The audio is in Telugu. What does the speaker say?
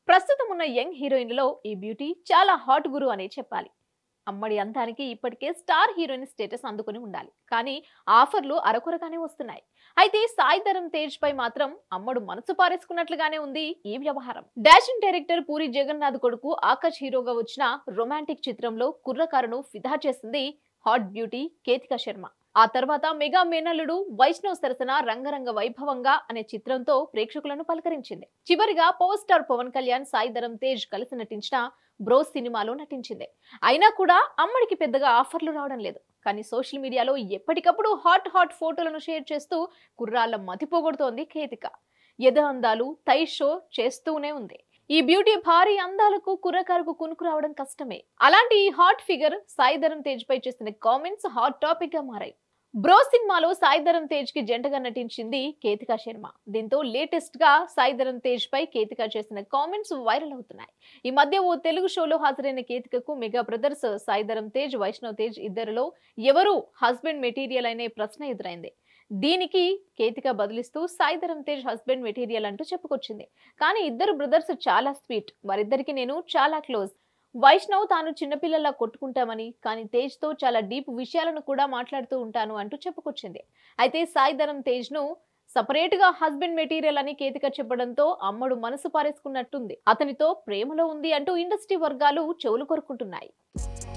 ప్రస్తుతం ఉన్న యంగ్ హీరోయిన్లలో ఈ బ్యూటీ చాలా హాట్ గురు అనే చెప్పాలి అమ్మడి అంతానికి ఇప్పటికే స్టార్ హీరోయిన్ స్టేటస్ అందుకుని ఉండాలి కానీ ఆఫర్లు అరకొరగానే వస్తున్నాయి అయితే సాయి ధరమ్ తేజ్ పై మాత్రం అమ్మడు మనసు పారేసుకున్నట్లుగానే ఉంది ఈ వ్యవహారం డాషింగ్ డైరెక్టర్ పూరి జగన్నాథ్ కొడుకు ఆకాష్ హీరోగా వచ్చిన రొమాంటిక్ చిత్రంలో కుర్రకారును ఫిదా చేసింది హాట్ బ్యూటీ కేతిక శర్మ ఆ తర్వాత మెగా మేనల్లుడు వైష్ణవ్ సరసన రంగరంగ వైభవంగా అనే చిత్రంతో ప్రేక్షకులను పలకరించింది చివరిగా పవర్ స్టార్ పవన్ కళ్యాణ్ సాయి ధరమ్ తేజ్ కలిసి నటించిన బ్రోస్ సినిమాలో నటించింది అయినా కూడా అమ్మడికి పెద్దగా ఆఫర్లు రావడం లేదు కానీ సోషల్ మీడియాలో ఎప్పటికప్పుడు హాట్ హాట్ ఫోటోలను షేర్ చేస్తూ కుర్రాళ్ళ మతిపోగొడుతోంది కేతిక ఎద అందాలు తై షో చేస్తూనే ఉంది ఈ బ్యూటీ భారీ అందాలకు కుర్రకారుకు కునుకు రావడం కష్టమే అలాంటి ఈ హాట్ ఫిగర్ సాయి ధరమ్ తేజ్ పై చేసిన కామెంట్స్ హాట్ టాపిక్ గా మారాయి బ్రో సినిమాలో సాయి ధరమ్ తేజ్ కి జంటగా నటించింది కేతికా శర్మ దీంతో లేటెస్ట్ గా సాయి ధరమ్ తేజ్ పై కేతిక చేసిన కామెంట్స్ వైరల్ అవుతున్నాయి ఈ మధ్య ఓ తెలుగు షోలో హాజరైన కేతికకు మెగా బ్రదర్స్ సాయి ధరమ్ తేజ్ వైష్ణవ్ తేజ్ ఇద్దరిలో ఎవరు హస్బెండ్ మెటీరియల్ అనే ప్రశ్న ఎదురైంది దీనికి కేతిక బదిలిస్తూ సాయి ధరమ్ తేజ్ హస్బెండ్ మెటీరియల్ అంటూ చెప్పుకొచ్చింది కానీ ఇద్దరు బ్రదర్స్ చాలా స్వీట్ వారిద్దరికి నేను చాలా క్లోజ్ వైష్ణవ్ తాను చిన్నపిల్లలా కొట్టుకుంటామని కానీ తేజ్ తో చాలా డీప్ విషయాలను కూడా మాట్లాడుతూ ఉంటాను అంటూ చెప్పుకొచ్చింది అయితే సాయి ధరమ్ తేజ్ ను సపరేట్ గా హస్బెండ్ మెటీరియల్ అని కేతిక చెప్పడంతో అమ్మడు మనసు పారేసుకున్నట్టుంది అతనితో ప్రేమలో ఉంది అంటూ ఇండస్ట్రీ వర్గాలు చెవులు కొరుకుంటున్నాయి